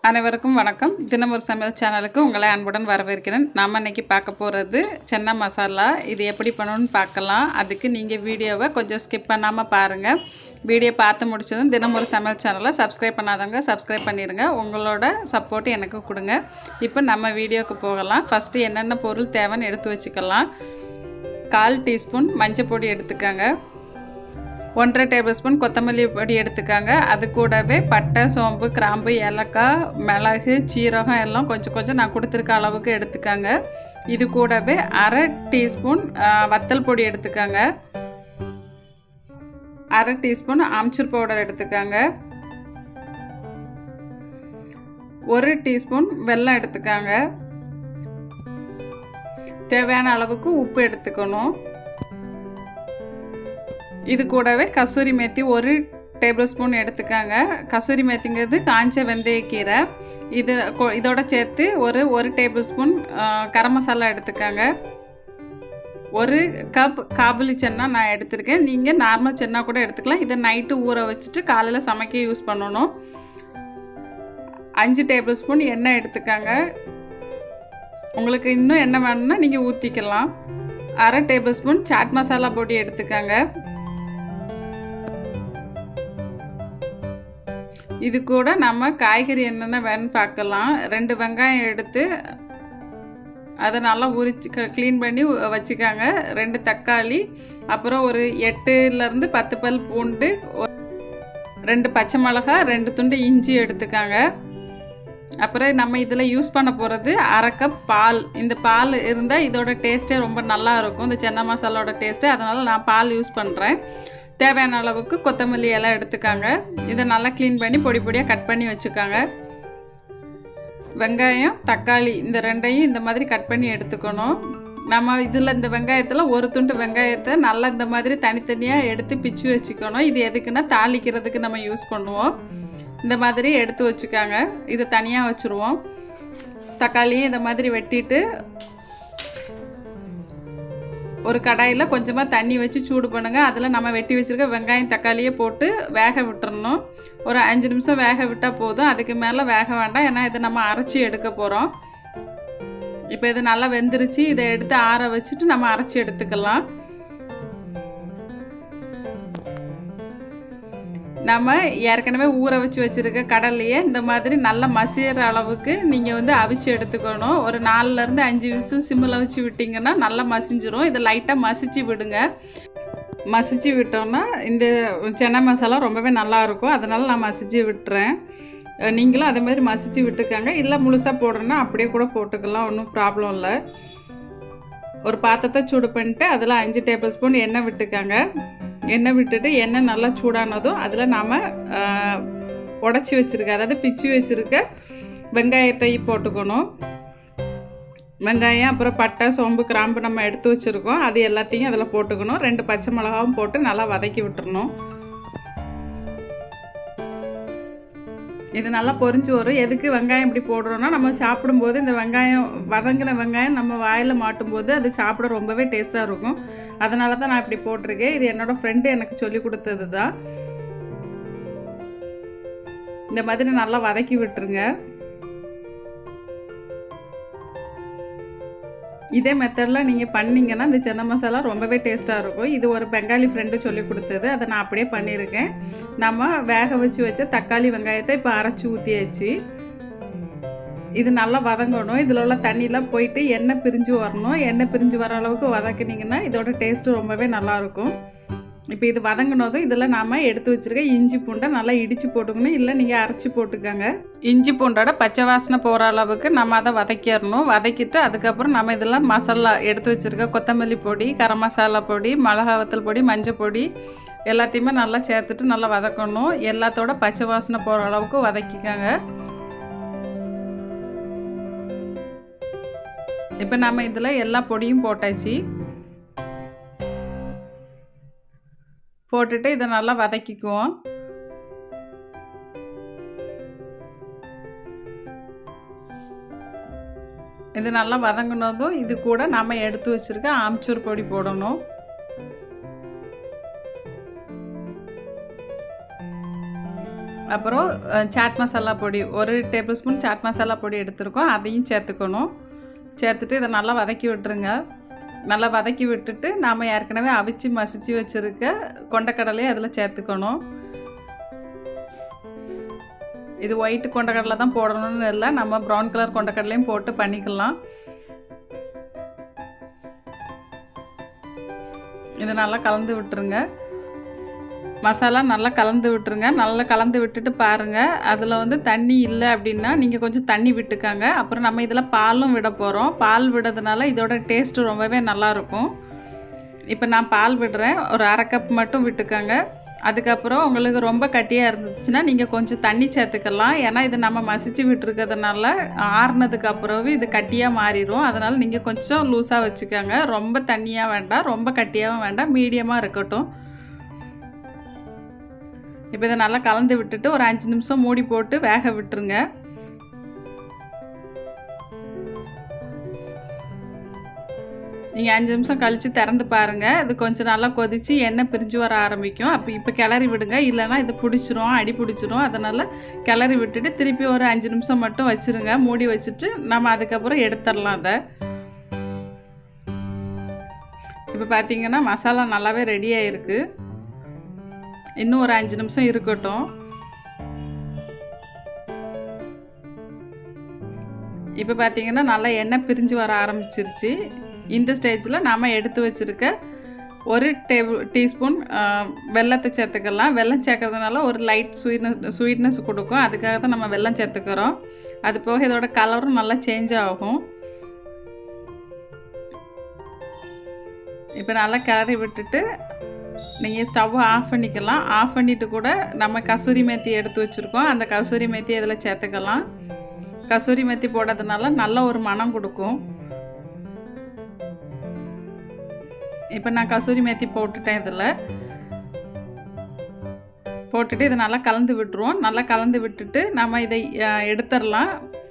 அனைவருக்கும் வணக்கம் தினம் ஒரு சமையல் சேனலுக்கு உங்களை அன்புடன் வரவேற்கிறேன் நாம் இன்னைக்கு பார்க்க போகிறது சென்னா மசாலா இது எப்படி பண்ணணும்னு பார்க்கலாம் அதுக்கு நீங்கள் வீடியோவை கொஞ்சம் ஸ்கிப் பண்ணாமல் பாருங்கள் வீடியோ பார்த்து முடிச்சதும் தினம் ஒரு சமையல் சேனலை சப்ஸ்கிரைப் பண்ணாதவங்க சப்ஸ்கிரைப் பண்ணிடுங்க உங்களோட சப்போர்ட் எனக்கு கொடுங்க இப்போ நம்ம வீடியோவுக்கு போகலாம் ஃபஸ்ட்டு என்னென்ன பொருள் தேவைன்னு எடுத்து வச்சுக்கலாம் கால் டீஸ்பூன் மஞ்சள் பொடி எடுத்துக்கோங்க ஒன்றரை டேபிள் ஸ்பூன் கொத்தமல்லி பொடி எடுத்துக்காங்க அது கூடவே பட்டை சோம்பு கிராம்பு ஏலக்காய் மிளகு சீரகம் எல்லாம் கொஞ்சம் கொஞ்சம் நான் கொடுத்துருக்க அளவுக்கு எடுத்துக்காங்க இது கூடவே அரை டீஸ்பூன் வத்தல் பொடி எடுத்துக்காங்க அரை டீஸ்பூன் ஆம்ச்சூர் பவுடர் எடுத்துக்காங்க ஒரு டீஸ்பூன் வெல்லம் எடுத்துக்காங்க தேவையான அளவுக்கு உப்பு எடுத்துக்கணும் இது கூடவே கசூரி மேத்தி ஒரு டேபிள் ஸ்பூன் எடுத்துக்காங்க கசூரி மேத்திங்கிறது காஞ்ச வெந்தயக்கீரை இது இதோட சேர்த்து ஒரு ஒரு டேபிள் ஸ்பூன் கரம் மசாலா எடுத்துக்காங்க ஒரு கப் காபுலி சென்னா நான் எடுத்திருக்கேன் நீங்கள் நார்மல் சென்னா கூட எடுத்துக்கலாம் இதை நைட்டு ஊற வச்சுட்டு காலையில் சமைக்க யூஸ் பண்ணணும் அஞ்சு டேபிள் ஸ்பூன் எண்ணெய் எடுத்துக்காங்க உங்களுக்கு இன்னும் எண்ணெய் வேணும்னா நீங்கள் ஊற்றிக்கலாம் அரை டேபிள் ஸ்பூன் சாட் மசாலா பொடி எடுத்துக்காங்க இது கூட நம்ம காய்கறி என்னென்ன வேணும்னு பார்க்கலாம் ரெண்டு வெங்காயம் எடுத்து அதை நல்லா உரிச்சு க்ளீன் பண்ணி வச்சுக்காங்க ரெண்டு தக்காளி அப்புறம் ஒரு எட்டுலேருந்து பத்து பல் பூண்டு ரெண்டு பச்சை மிளகா ரெண்டு துண்டு இஞ்சி எடுத்துக்காங்க அப்புறம் நம்ம இதில் யூஸ் பண்ண போகிறது அரை கப் பால் இந்த பால் இருந்தால் இதோட டேஸ்ட்டே ரொம்ப நல்லா இருக்கும் இந்த சென்னா மசாலாவோட டேஸ்ட்டு அதனால் நான் பால் யூஸ் பண்ணுறேன் தேவையான அளவுக்கு கொத்தமல்லி எல்லாம் எடுத்துக்காங்க இதை நல்லா க்ளீன் பண்ணி பொடி பொடியாக கட் பண்ணி வச்சுக்காங்க வெங்காயம் தக்காளி இந்த ரெண்டையும் இந்த மாதிரி கட் பண்ணி எடுத்துக்கணும் நம்ம இதில் இந்த வெங்காயத்தில் ஒரு துண்டு வெங்காயத்தை நல்லா இந்த மாதிரி தனித்தனியாக எடுத்து பிச்சு வச்சுக்கணும் இது எதுக்குன்னா தாளிக்கிறதுக்கு நம்ம யூஸ் பண்ணுவோம் இந்த மாதிரி எடுத்து வச்சுக்காங்க இதை தனியாக வச்சுருவோம் தக்காளியும் இந்த மாதிரி வெட்டிட்டு ஒரு கடாயில் கொஞ்சமாக தண்ணி வச்சு சூடு பண்ணுங்கள் அதில் நம்ம வெட்டி வச்சுருக்க வெங்காயம் தக்காளியை போட்டு வேக விட்டுறணும் ஒரு அஞ்சு நிமிஷம் வேக விட்டால் போதும் அதுக்கு மேலே வேக வேண்டாம் ஏன்னா இதை நம்ம அரைச்சி எடுக்க போகிறோம் இப்போ இது நல்லா வெந்துருச்சு இதை எடுத்து ஆற வச்சுட்டு நம்ம அரைச்சி எடுத்துக்கலாம் நம்ம ஏற்கனவே ஊற வச்சு வச்சுருக்க கடலையே இந்த மாதிரி நல்லா மசிகிற அளவுக்கு நீங்கள் வந்து அவிச்சு எடுத்துக்கணும் ஒரு நாலுலேருந்து அஞ்சு விசில் சிம்மில் வச்சு விட்டிங்கன்னா நல்லா மசிஞ்சிரும் இதை லைட்டாக மசிச்சு விடுங்க மசிச்சு விட்டோம்னா இந்த சென்னை மசாலா ரொம்பவே நல்லாயிருக்கும் அதனால் நான் மசிச்சு விட்டுறேன் நீங்களும் அதே மாதிரி மசிச்சு விட்டுக்காங்க இல்லை முழுசாக போடுறேன்னா அப்படியே கூட போட்டுக்கலாம் ஒன்றும் ப்ராப்ளம் இல்லை ஒரு பாத்திரத்தை சூடு பண்ணிட்டு அதில் அஞ்சு டேபிள் ஸ்பூன் எண்ணெய் விட்டுக்காங்க எண்ணெய் விட்டுட்டு எண்ணெய் நல்லா சூடானதும் அதில் நாம் உடச்சி வச்சுருக்க அதாவது பிச்சு வச்சுருக்க வெங்காயத்தை போட்டுக்கணும் வெங்காயம் அப்புறம் பட்டை சோம்பு கிராம்பு நம்ம எடுத்து வச்சுருக்கோம் அது எல்லாத்தையும் அதில் போட்டுக்கணும் ரெண்டு பச்சை மிளகாவும் போட்டு நல்லா வதக்கி விட்டுறணும் இது நல்லா பொரிஞ்சு வரும் எதுக்கு வெங்காயம் இப்படி போடுறோன்னா நம்ம சாப்பிடும்போது இந்த வெங்காயம் வதங்கின வெங்காயம் நம்ம வாயில் மாட்டும்போது அது சாப்பிட ரொம்பவே டேஸ்ட்டாக இருக்கும் அதனால தான் நான் இப்படி போட்டிருக்கேன் இது என்னோடய ஃப்ரெண்டு எனக்கு சொல்லி கொடுத்தது தான் இந்த மாதிரி நல்லா வதக்கி விட்டுருங்க இதே மெத்தடில் நீங்கள் பண்ணிங்கன்னா இந்த சென்னை மசாலா ரொம்பவே டேஸ்ட்டாக இருக்கும் இது ஒரு பெங்காலி ஃப்ரெண்டு சொல்லி கொடுத்தது அதை நான் அப்படியே பண்ணியிருக்கேன் நம்ம வேக வச்சு வச்ச தக்காளி வெங்காயத்தை இப்போ அரைச்சி ஊற்றியாச்சு இது நல்லா வதங்கணும் இதில் உள்ள தண்ணியெலாம் போயிட்டு எண்ணெய் பிரிஞ்சு வரணும் எண்ணெய் பிரிஞ்சு வர அளவுக்கு வதக்குனிங்கன்னா இதோட டேஸ்ட்டு ரொம்பவே நல்லாயிருக்கும் இப்போ இது வதங்கினதும் இதில் நாம் எடுத்து வச்சுருக்க இஞ்சி பூண்டை நல்லா இடித்து போட்டுக்கணும் இல்லை நீங்கள் அரைச்சி போட்டுக்கோங்க இஞ்சி பூண்டோட பச்சை வாசனை போகிற அளவுக்கு நம்ம அதை வதக்கிடணும் வதக்கிட்டு அதுக்கப்புறம் நம்ம இதில் மசாலா எடுத்து வச்சுருக்க கொத்தமல்லி பொடி கரம் மசாலா பொடி மிளகா வத்தல் பொடி மஞ்சள் பொடி எல்லாத்தையுமே நல்லா சேர்த்துட்டு நல்லா வதக்கணும் எல்லாத்தோட பச்சை வாசனை போகிற அளவுக்கு வதக்கிக்கோங்க இப்போ நம்ம இதில் எல்லா பொடியும் போட்டாச்சு போட்டுட்டு இதை நல்லா வதக்கிக்குவோம் இது நல்லா வதங்கினதும் இது கூட நம்ம எடுத்து வச்சுருக்க ஆம்ச்சூர் பொடி போடணும் அப்புறம் அஹ், சாட் மசாலா பொடி ஒரு டேபிள் ஸ்பூன் சாட் மசாலா பொடி எடுத்துருக்கோம் அதையும் சேர்த்துக்கணும் சேர்த்துட்டு இதை நல்லா வதக்கி விட்டுருங்க நல்லா வதக்கி விட்டுட்டு நாம் ஏற்கனவே அவிச்சு மசிச்சு வச்சுருக்க கொண்டக்கடலையை அதில் சேர்த்துக்கணும் இது ஒயிட் கொண்டக்கடலை தான் போடணும்னு இல்லை நம்ம ப்ரௌன் கலர் கொண்டக்கடலையும் போட்டு பண்ணிக்கலாம் இது நல்லா கலந்து விட்டுருங்க மசாலா நல்லா கலந்து விட்டுருங்க நல்லா கலந்து விட்டுட்டு பாருங்கள் அதில் வந்து தண்ணி இல்லை அப்படின்னா நீங்கள் கொஞ்சம் தண்ணி விட்டுக்காங்க அப்புறம் நம்ம இதில் பாலும் விட போகிறோம் பால் விடுறதுனால இதோட டேஸ்ட்டு ரொம்பவே நல்லாயிருக்கும் இப்போ நான் பால் விடுறேன் ஒரு அரை கப் மட்டும் விட்டுக்கோங்க அதுக்கப்புறம் உங்களுக்கு ரொம்ப கட்டியாக இருந்துச்சுன்னா நீங்கள் கொஞ்சம் தண்ணி சேர்த்துக்கலாம் ஏன்னா இது நம்ம மசிச்சு விட்டுருக்கிறதுனால ஆறுனதுக்கு அப்புறம் இது கட்டியாக மாறிடும் அதனால் நீங்கள் கொஞ்சம் லூஸாக வச்சுக்கோங்க ரொம்ப தண்ணியாக வேண்டாம் ரொம்ப கட்டியாகவும் வேண்டாம் மீடியமாக இருக்கட்டும் இப்போ இதை நல்லா கலந்து விட்டுட்டு ஒரு அஞ்சு நிமிஷம் மூடி போட்டு வேக விட்டுருங்க நீங்கள் அஞ்சு நிமிஷம் கழித்து திறந்து பாருங்கள் இது கொஞ்சம் நல்லா கொதித்து எண்ணெய் பிரிஞ்சு வர ஆரம்பிக்கும் அப்போ இப்போ கிளறி விடுங்க இல்லைன்னா இது பிடிச்சிரும் அடி பிடிச்சிரும் அதனால் கிளறி விட்டுட்டு திருப்பி ஒரு அஞ்சு நிமிஷம் மட்டும் வச்சுருங்க மூடி வச்சுட்டு நம்ம அதுக்கப்புறம் எடுத்துடலாம் அதை இப்போ பார்த்தீங்கன்னா மசாலா நல்லாவே ரெடி ஆகிருக்கு இன்னும் ஒரு அஞ்சு நிமிஷம் இருக்கட்டும் இப்போ பார்த்தீங்கன்னா நல்லா எண்ணெய் பிரிஞ்சு வர ஆரம்பிச்சிருச்சு இந்த ஸ்டேஜில் நாம் எடுத்து வச்சுருக்க ஒரு டேபிள் டீஸ்பூன் வெள்ளத்தை சேர்த்துக்கலாம் வெல்லம் சேர்க்கறதுனால ஒரு லைட் ஸ்வீட்னஸ் ஸ்வீட்னஸ் கொடுக்கும் அதுக்காக தான் நம்ம வெல்லம் சேர்த்துக்கிறோம் அது போக இதோட கலரும் நல்லா சேஞ்ச் ஆகும் இப்போ நல்லா கிளறி விட்டுட்டு நீங்கள் ஸ்டவ் ஆஃப் பண்ணிக்கலாம் ஆஃப் பண்ணிவிட்டு கூட நம்ம கசூரி மேத்தி எடுத்து வச்சுருக்கோம் அந்த கசூரி மேத்தி இதில் சேர்த்துக்கலாம் கசூரி மேத்தி போடுறதுனால நல்ல ஒரு மனம் கொடுக்கும் இப்போ நான் கசூரி மேத்தி போட்டுட்டேன் இதில் போட்டுட்டு இதை நல்லா கலந்து விட்டுருவோம் நல்லா கலந்து விட்டுட்டு நம்ம இதை அஹ், எடுத்துடலாம்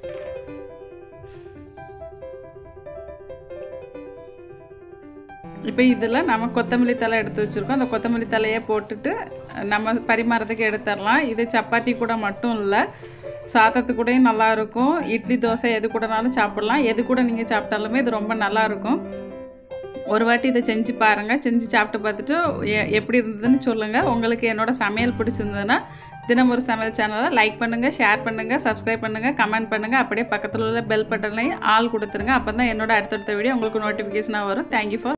இப்போ இதில் நம்ம கொத்தமல்லி தலை எடுத்து வச்சுருக்கோம் அந்த கொத்தமல்லி தலையை போட்டுட்டு நம்ம பரிமாறதுக்கு எடுத்துடலாம் இது சப்பாத்தி கூட மட்டும் இல்லை சாதத்து கூடயும் நல்லா இருக்கும் இட்லி தோசை எது கூடனாலும் சாப்பிட்லாம் எது கூட நீங்கள் சாப்பிட்டாலுமே இது ரொம்ப நல்லா இருக்கும் ஒரு வாட்டி இதை செஞ்சு பாருங்கள் செஞ்சு சாப்பிட்டு பார்த்துட்டு எ- எப்படி இருந்ததுன்னு சொல்லுங்கள் உங்களுக்கு என்னோட சமையல் பிடிச்சிருந்ததுன்னா தினம் ஒரு சமையல் சேனலை லைக் பண்ணுங்கள் ஷேர் பண்ணுங்கள் சப்ஸ்கிரைப் பண்ணுங்கள் கமெண்ட் பண்ணுங்கள் அப்படியே பக்கத்தில் உள்ள பெல் பட்டன்லையும் ஆள் கொடுத்துருங்க அப்போ தான் என்னோட அடுத்தடுத்த வீடியோ உங்களுக்கு நோட்டிஃபிகேஷனாக வரும் தேங்க்யூ ஃபார்